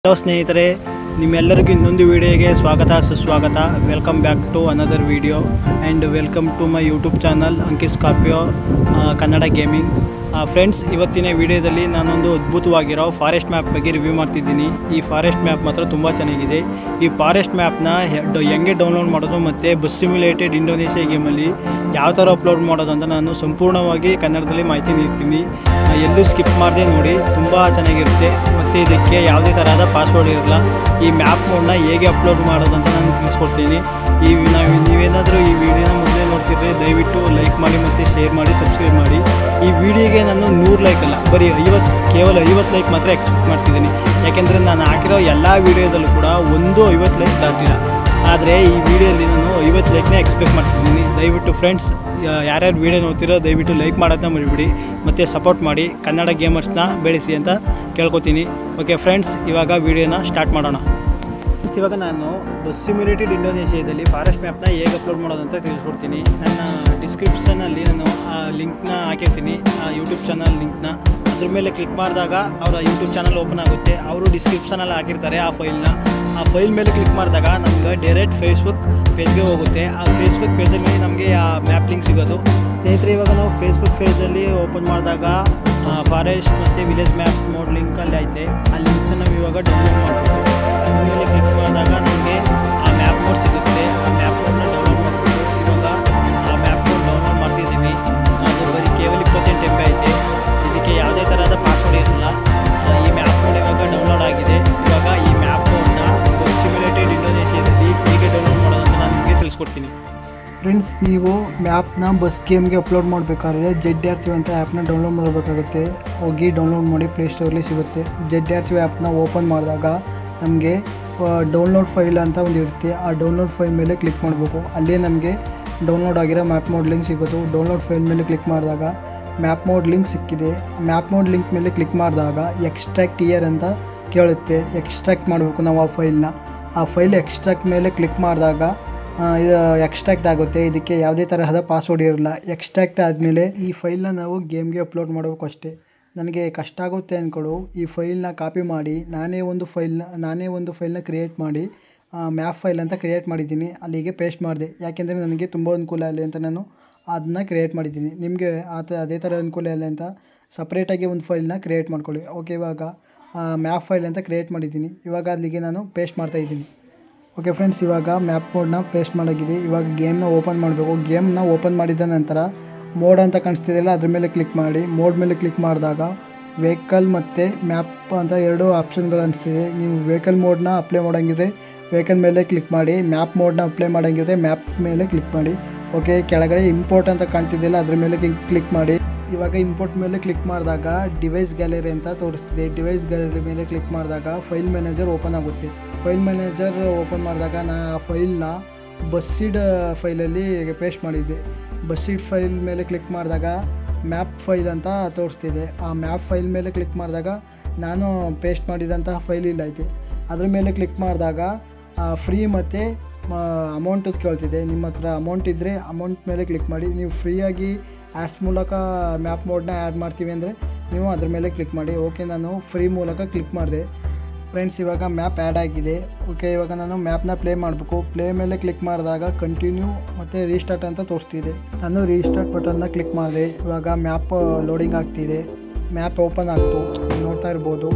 hello ಸ್ನೇಹಿತರೆ ನಿಮ್ಮೆಲ್ಲರಿಗೂ ಇನ್ನೊಂದು ವಿಡಿಯೋಗೆ ಸ್ವಾಗತ ಸುಸ್ವಾಗತ welcome back to another video and welcome to my YouTube channel Ankit Scorpio Kannada gaming friends ಇವತ್ತಿನ ವಿಡಿಯೋದಲ್ಲಿ ನಾನೊಂದು ಅದ್ಭುತವಾಗಿರೋ ಫಾರೆಸ್ಟ್ ಮ್ಯಾಪ್ ಬಗ್ಗೆ ರಿವ್ಯೂ ಮಾಡ್ತಿದ್ದೀನಿ ಈ ಫಾರೆಸ್ಟ್ ಮ್ಯಾಪ್ ಮಾತ್ರ ತುಂಬ ಚೆನ್ನಾಗಿದೆ ಈ ಫಾರೆಸ್ಟ್ ಮ್ಯಾಪ್ನ ಹೆಂಗೆ ಡೌನ್ಲೋಡ್ ಮಾಡೋದು ಮತ್ತು ಬಸ್ ಸಿಮ್ಯುಲೇಟೆಡ್ ಇಂಡೋನೇಷ್ಯಾ ಗೇಮಲ್ಲಿ ಯಾವ ಥರ ಅಪ್ಲೋಡ್ ಮಾಡೋದು ಅಂತ ನಾನು ಸಂಪೂರ್ಣವಾಗಿ ಕನ್ನಡದಲ್ಲಿ ಮಾಹಿತಿ ನೀಡ್ತೀನಿ ಆ, ಎಲ್ಲೂ ಸ್ಕಿಪ್ ಮಾಡದೆ ನೋಡಿ ತುಂಬ ಚೆನ್ನಾಗಿರುತ್ತೆ ಮತ್ತು ಇದಕ್ಕೆ ಯಾವುದೇ ಥರದ ಪಾಸ್ವರ್ಡ್ ಇರಲ್ಲ ಈ ಮ್ಯಾಪ್ ಮೋಡ್ನ ಹೇಗೆ ಅಪ್ಲೋಡ್ ಮಾಡೋದು ಅಂತ ನಾನು ತಿಳಿಸ್ಕೊಡ್ತೀನಿ ಈ ನಾವು ನೀವೇನಾದರೂ ಈ ವಿಡಿಯೋನ ಮೊದಲೇ ನೋಡ್ತಿದ್ರೆ ದಯವಿಟ್ಟು ಲೈಕ್ ಮಾಡಿ ಮತ್ತು ಶೇರ್ ಮಾಡಿ ಸಬ್ಸ್ಕ್ರೈಬ್ ಮಾಡಿ ಈ ವಿಡಿಯೋಗೆ ನಾನು ನೂರು ಲೈಕ್ ಅಲ್ಲ ಬರೀ ಐವತ್ತು ಕೇವಲ ಐವತ್ತು ಲೈಕ್ ಮಾತ್ರ ಎಕ್ಸ್ಪೆಕ್ಟ್ ಮಾಡ್ತಿದ್ದೀನಿ ಯಾಕೆಂದರೆ ನಾನು ಹಾಕಿರೋ ಎಲ್ಲ ವಿಡಿಯೋದಲ್ಲೂ ಕೂಡ ಒಂದು ಐವತ್ತು ಲೈಕ್ ದಾಟಿಲ್ಲ ಆದರೆ ಈ ವಿಡಿಯೋಲಿ ನಾನು ಐವತ್ತು ಲೈಕ್ನೇ ಎಕ್ಸ್ಪೆಕ್ಟ್ ಮಾಡ್ತಿದ್ದೀನಿ ದಯವಿಟ್ಟು ಫ್ರೆಂಡ್ಸ್ ಯಾರ್ಯಾರು ವಿಡಿಯೋ ನೋಡ್ತಿರೋ ದಯವಿಟ್ಟು ಲೈಕ್ ಮಾಡೋದನ್ನ ಮರಿಬಿಡಿ ಮತ್ತು ಸಪೋರ್ಟ್ ಮಾಡಿ ಕನ್ನಡ ಗೇಮರ್ಸ್ನ ಬೆಳೆಸಿ ಅಂತ ಕೇಳ್ಕೊತೀನಿ ಓಕೆ ಫ್ರೆಂಡ್ಸ್ ಇವಾಗ ವಿಡಿಯೋನ ಸ್ಟಾರ್ಟ್ ಮಾಡೋಣ ಫ್ರೆಂಡ್ಸ್ ಇವಾಗ ನಾನು ಬಸ್ ಸಿಮ್ಯುಲೇಟೆಡ್ ಇಂಡೋನೇಷ್ಯಾದಲ್ಲಿ ಫಾರೆಸ್ಟ್ ಮ್ಯಾಪ್ನ ಹೇಗೆ ಅಪ್ಲೋಡ್ ಮಾಡೋದು ಅಂತ ತಿಳಿಸ್ಕೊಡ್ತೀನಿ ನನ್ನ ಡಿಸ್ಕ್ರಿಪ್ಷನಲ್ಲಿ ನಾನು ಆ ಲಿಂಕ್ನ ಹಾಕಿರ್ತೀನಿ ಆ ಯೂಟ್ಯೂಬ್ ಚಾನಲ್ ಲಿಂಕ್ನ ಅದ್ರ ಮೇಲೆ ಕ್ಲಿಕ್ ಮಾಡಿದಾಗ ಅವರ ಯೂಟ್ಯೂಬ್ ಚಾನಲ್ ಓಪನ್ ಆಗುತ್ತೆ ಅವರು ಡಿಸ್ಕ್ರಿಪ್ಷನಲ್ಲಿ ಹಾಕಿರ್ತಾರೆ ಆ ಫೈಲ್ನ ಆ ಫೈಲ್ ಮೇಲೆ ಕ್ಲಿಕ್ ಮಾಡಿದಾಗ ನಮ್ಗೆ ಡೈರೆಕ್ಟ್ ಫೇಸ್ಬುಕ್ ಪೇಜ್ಗೆ ಹೋಗುತ್ತೆ ಆ ಫೇಸ್ಬುಕ್ ಪೇಜಲ್ಲಿ ನಮಗೆ ಆ ಮ್ಯಾಪ್ ಲಿಂಕ್ ಸಿಗೋದು ಸ್ನೇಹಿತರೆ ಇವಾಗ ನಾವು ಫೇಸ್ಬುಕ್ ಪೇಜಲ್ಲಿ ಓಪನ್ ಮಾಡಿದಾಗ ಫಾರೆಸ್ಟ್ ಮತ್ತು ವಿಲೇಜ್ ಮ್ಯಾಪ್ ಮೋಡ್ ಲಿಂಕಲ್ಲಿ ಐತೆ ಆ ಲಿಂಕ್ನ ನಾವು ಇವಾಗ ಡೌನ್ಲೋಡ್ ಮಾಡಬೇಕು ಅದ್ರ ಮೇಲೆ ಕ್ಲಿಕ್ ಮಾಡಿದಾಗ ನಮಗೆ ಆ ಮ್ಯಾಪ್ ಮೋಡ್ ಸಿಗುತ್ತೆ ಆ ಮ್ಯಾಪ್ ಮೋಡ್ನ ಡೌನ್ಲೋಡ್ ಮಾಡಬೇಕು ಇವಾಗ ಆ ಮ್ಯಾಪ್ ಮೋಡ್ ಡೌನ್ಲೋಡ್ ಮಾಡ್ತಿದ್ದೀವಿ ಅದು ಬರೀ ಕೇವಲ ಇಪ್ಪತ್ತೆಂಟು ಎಂ ಬಿ ಐತೆ ಇದಕ್ಕೆ ಯಾವುದೇ ಥರದ ಪಾಸ್ವರ್ಡ್ ಇರಲ್ಲ ಆ, ಈ ಮ್ಯಾಪ್ ಮೋಡ್ ಇವಾಗ ಡೌನ್ಲೋಡ್ ಆಗಿದೆ ಇವಾಗ ಈ ಮ್ಯಾಪ್ ಮೋಡ್ನ ಸಿಮ್ಯುಲೇಟೆಡ್ ಇಂಡೋನೇಷ್ಯಾದಲ್ಲಿ ಹೇಗೆ ಡೌನ್ಲೋಡ್ ಮಾಡೋದು ಅಂತ ನಾನು ನಿಮಗೆ ತಿಳಿಸ್ಕೊಡ್ತೀನಿ ಫ್ರೆಂಡ್ಸ್ ನೀವು ಮ್ಯಾಪ್ನ ಬಸ್ ಗೇಮ್ಗೆ ಅಪ್ಲೋಡ್ ಮಾಡಬೇಕಾದ್ರೆ ಜೆಡ್ ಆರ್ ಟಿ ಅಂತ ಆ್ಯಪ್ನ ಡೌನ್ಲೋಡ್ ಮಾಡಬೇಕಾಗುತ್ತೆ ಹೋಗಿ ಡೌನ್ಲೋಡ್ ಮಾಡಿ ಪ್ಲೇಸ್ಟೋರಲ್ಲಿ ಸಿಗುತ್ತೆ ಜೆಡ್ ಆರ್ ಟಿ ಆ್ಯಪ್ನ ಓಪನ್ ಮಾಡಿದಾಗ ನಮಗೆ ಡೌನ್ಲೋಡ್ ಫೈಲ್ ಅಂತ ಒಂದು ಇರುತ್ತೆ ಆ ಡೌನ್ಲೋಡ್ ಫೈಲ್ ಮೇಲೆ ಕ್ಲಿಕ್ ಮಾಡಬೇಕು ಅಲ್ಲೇ ನಮಗೆ ಡೌನ್ಲೋಡ್ ಆಗಿರೋ ಮ್ಯಾಪ್ ಮೋಡ್ ಲಿಂಕ್ ಸಿಗೋದು ಡೌನ್ಲೋಡ್ ಫೈಲ್ ಮೇಲೆ ಕ್ಲಿಕ್ ಮಾಡಿದಾಗ ಮ್ಯಾಪ್ ಮೋಡ್ ಲಿಂಕ್ ಸಿಕ್ಕಿದೆ ಮ್ಯಾಪ್ ಮೋಡ್ ಲಿಂಕ್ ಮೇಲೆ ಕ್ಲಿಕ್ ಮಾಡಿದಾಗ ಎಕ್ಸ್ಟ್ರಾಕ್ಟ್ ಇಯರ್ ಅಂತ ಕೇಳುತ್ತೆ ಎಕ್ಸ್ಟ್ರಾಕ್ಟ್ ಮಾಡಬೇಕು ನಾವು ಆ ಫೈಲ್ನ ಆ ಫೈಲ್ ಎಕ್ಸ್ಟ್ರಾಕ್ಟ್ ಮೇಲೆ ಕ್ಲಿಕ್ ಮಾಡಿದಾಗ ಆ, ಇದು ಎಕ್ಸ್ಟ್ರಾಕ್ಟ್ ಆಗುತ್ತೆ ಇದಕ್ಕೆ ಯಾವುದೇ ತರಹದ ಪಾಸ್ವರ್ಡ್ ಇರಲ್ಲ ಎಕ್ಸ್ಟ್ರಾಕ್ಟ್ ಆದಮೇಲೆ ಈ ಫೈಲ್ನ ನಾವು ಗೇಮ್ಗೆ ಅಪ್ಲೋಡ್ ಮಾಡಬೇಕು ಅಷ್ಟೇ ನನಗೆ ಕಷ್ಟ ಆಗುತ್ತೆ ಅಂದ್ಕೊಳ್ಳು ಈ ಫೈಲ್ನ ಕಾಪಿ ಮಾಡಿ ನಾನೇ ಒಂದು ಫೈಲ್ನ ನಾನೇ ಒಂದು ಫೈಲ್ನ ಕ್ರಿಯೇಟ್ ಮಾಡಿ ಮ್ಯಾಪ್ ಫೈಲ್ ಅಂತ ಕ್ರಿಯೇಟ್ ಮಾಡಿದ್ದೀನಿ ಅಲ್ಲಿಗೆ ಪೇಸ್ಟ್ ಮಾಡಿದೆ ಯಾಕೆಂದರೆ ನನಗೆ ತುಂಬ ಅನುಕೂಲ ಆಗಲಿ ಅಂತ ನಾನು ಅದನ್ನ ಕ್ರಿಯೇಟ್ ಮಾಡಿದ್ದೀನಿ ನಿಮಗೆ ಆ ಥರ ಅದೇ ಥರ ಅನುಕೂಲ ಇಲ್ಲ ಅಂತ ಸಪ್ರೇಟಾಗಿ ಒಂದು ಫೈಲ್ನ ಕ್ರಿಯೇಟ್ ಮಾಡ್ಕೊಳ್ಳಿ ಓಕೆ ಇವಾಗ ಮ್ಯಾಪ್ ಫೈಲ್ ಅಂತ ಕ್ರಿಯೇಟ್ ಮಾಡಿದ್ದೀನಿ ಇವಾಗ ಅಲ್ಲಿಗೆ ನಾನು ಪೇಸ್ಟ್ ಮಾಡ್ತಾಯಿದ್ದೀನಿ ಓಕೆ ಫ್ರೆಂಡ್ಸ್ ಇವಾಗ ಮ್ಯಾಪ್ ಮೋಡ್ನ ಪೇಸ್ಟ್ ಮಾಡೋಗಿದೆ ಇವಾಗ ಗೇಮ್ನ ಓಪನ್ ಮಾಡಬೇಕು ಗೇಮ್ನ ಓಪನ್ ಮಾಡಿದ ನಂತರ ಮೋಡ್ ಅಂತ ಕಾಣಿಸ್ತಿದೆಯಲ್ಲ ಅದ್ರ ಮೇಲೆ ಕ್ಲಿಕ್ ಮಾಡಿ ಮೋಡ್ ಮೇಲೆ ಕ್ಲಿಕ್ ಮಾಡಿದಾಗ ವೆಹಿಕಲ್ ಮತ್ತು ಮ್ಯಾಪ್ ಅಂತ ಎರಡು ಆಪ್ಷನ್ಗಳು ಅನಿಸ್ತಿದೆ ನೀವು ವೆಹಿಕಲ್ ಮೋಡ್ನ ಅಪ್ಲೈ ಮಾಡೋಂಗಿದ್ರೆ ವೆಹಿಕಲ್ ಮೇಲೆ ಕ್ಲಿಕ್ ಮಾಡಿ ಮ್ಯಾಪ್ ಮೋಡ್ನ ಅಪ್ಲೈ ಮಾಡೋಂಗಿದ್ರೆ ಮ್ಯಾಪ್ ಮೇಲೆ ಕ್ಲಿಕ್ ಮಾಡಿ ಓಕೆ ಕೆಳಗಡೆ ಇಂಪೋರ್ಟ್ ಅಂತ ಕಾಣ್ತಿದೆಯಲ್ಲ ಅದ್ರ ಮೇಲೆ ಕ್ಲಿಕ್ ಮಾಡಿ ಇವಾಗ ಇಂಪೋರ್ಟ್ ಮೇಲೆ ಕ್ಲಿಕ್ ಮಾಡಿದಾಗ ಡಿವೈಸ್ ಗ್ಯಾಲರಿ ಅಂತ ತೋರಿಸ್ತಿದೆ ಡಿವೈಸ್ ಗ್ಯಾಲರಿ ಮೇಲೆ ಕ್ಲಿಕ್ ಮಾಡಿದಾಗ ಫೈಲ್ ಮ್ಯಾನೇಜರ್ ಓಪನ್ ಆಗುತ್ತೆ ಫೈಲ್ ಮ್ಯಾನೇಜರ್ ಓಪನ್ ಮಾಡಿದಾಗ ನಾ ಆ ಫೈಲ್ನ ಬಸ್ಸಿಡ್ ಫೈಲಲ್ಲಿ ಪೇಸ್ಟ್ ಮಾಡಿದ್ದೆ ಬಸ್ಸಿಡ್ ಫೈಲ್ ಮೇಲೆ ಕ್ಲಿಕ್ ಮಾಡಿದಾಗ ಮ್ಯಾಪ್ ಫೈಲ್ ಅಂತ ತೋರಿಸ್ತಿದೆ ಆ ಮ್ಯಾಪ್ ಫೈಲ್ ಮೇಲೆ ಕ್ಲಿಕ್ ಮಾಡಿದಾಗ ನಾನು ಪೇಸ್ಟ್ ಮಾಡಿದಂತಹ ಫೈಲ್ ಇಲ್ಲ ಐತೆ ಅದ್ರ ಮೇಲೆ ಕ್ಲಿಕ್ ಮಾಡಿದಾಗ ಫ್ರೀ ಮತ್ತು ಅಮೌಂಟ್ ಕೇಳ್ತಿದೆ ನಿಮ್ಮ ಹತ್ರ ಅಮೌಂಟ್ ಇದ್ದರೆ ಅಮೌಂಟ್ ಮೇಲೆ ಕ್ಲಿಕ್ ಮಾಡಿ ನೀವು ಫ್ರೀಯಾಗಿ ಆ್ಯಡ್ಸ್ ಮೂಲಕ ಮ್ಯಾಪ್ ಮೋಡ್ನ ಆ್ಯಡ್ ಮಾಡ್ತೀವಿ ಅಂದರೆ ನೀವು ಅದ್ರ ಮೇಲೆ ಕ್ಲಿಕ್ ಮಾಡಿ ಓಕೆ ನಾನು ಫ್ರೀ ಮೂಲಕ ಕ್ಲಿಕ್ ಮಾಡಿದೆ ಫ್ರೆಂಡ್ಸ್ ಇವಾಗ ಮ್ಯಾಪ್ ಆ್ಯಡ್ ಆಗಿದೆ ಓಕೆ ಇವಾಗ ನಾನು ಮ್ಯಾಪ್ನ ಪ್ಲೇ ಮಾಡಬೇಕು ಪ್ಲೇ ಮೇಲೆ ಕ್ಲಿಕ್ ಮಾಡಿದಾಗ ಕಂಟಿನ್ಯೂ ಮತ್ತು ರೀಸ್ಟಾರ್ಟ್ ಅಂತ ತೋರಿಸ್ತಿದೆ ನಾನು ರೀಸ್ಟಾರ್ಟ್ ಬಟನ್ನ ಕ್ಲಿಕ್ ಮಾಡಿದೆ ಇವಾಗ ಮ್ಯಾಪ್ ಲೋಡಿಂಗ್ ಆಗ್ತಿದೆ ಮ್ಯಾಪ್ ಓಪನ್ ಆಗ್ತು ನೋಡ್ತಾ ಇರ್ಬೋದು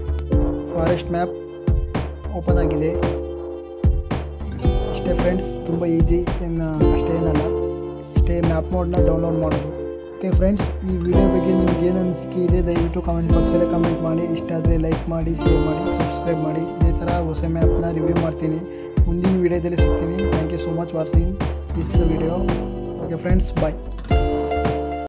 ಫಾರೆಸ್ಟ್ ಮ್ಯಾಪ್ ಓಪನ್ ಆಗಿದೆ ಇಷ್ಟೇ ಫ್ರೆಂಡ್ಸ್ ತುಂಬ ಈಸಿ ಏನು ಕಷ್ಟ ಏನಲ್ಲ ಇಷ್ಟೇ ಮ್ಯಾಪ್ ಮೋಡ್ನ ಡೌನ್ಲೋಡ್ ಮಾಡೋದು ಓಕೆ ಫ್ರೆಂಡ್ಸ್ ಈ ವಿಡಿಯೋ ಬಗ್ಗೆ ನಿಮ್ಗೆ ಏನು ಅನಿಸಿಕೆ ಇದೆ ದಯವಿಟ್ಟು ಕಮೆಂಟ್ ಬಾಕ್ಸಲ್ಲೇ ಕಮೆಂಟ್ ಮಾಡಿ ಇಷ್ಟ ಆದರೆ ಲೈಕ್ ಮಾಡಿ ಶೇರ್ ಮಾಡಿ ಸಬ್ಸ್ಕ್ರೈಬ್ ಮಾಡಿ ಇದೇ ಥರ ಹೊಸ ಮ್ಯಾಪ್ನ ರಿವ್ಯೂ ಮಾಡ್ತೀನಿ ಮುಂದಿನ ವಿಡಿಯೋದಲ್ಲಿ ಸಿಗ್ತೀನಿ thank you so much watching this video okay friends bye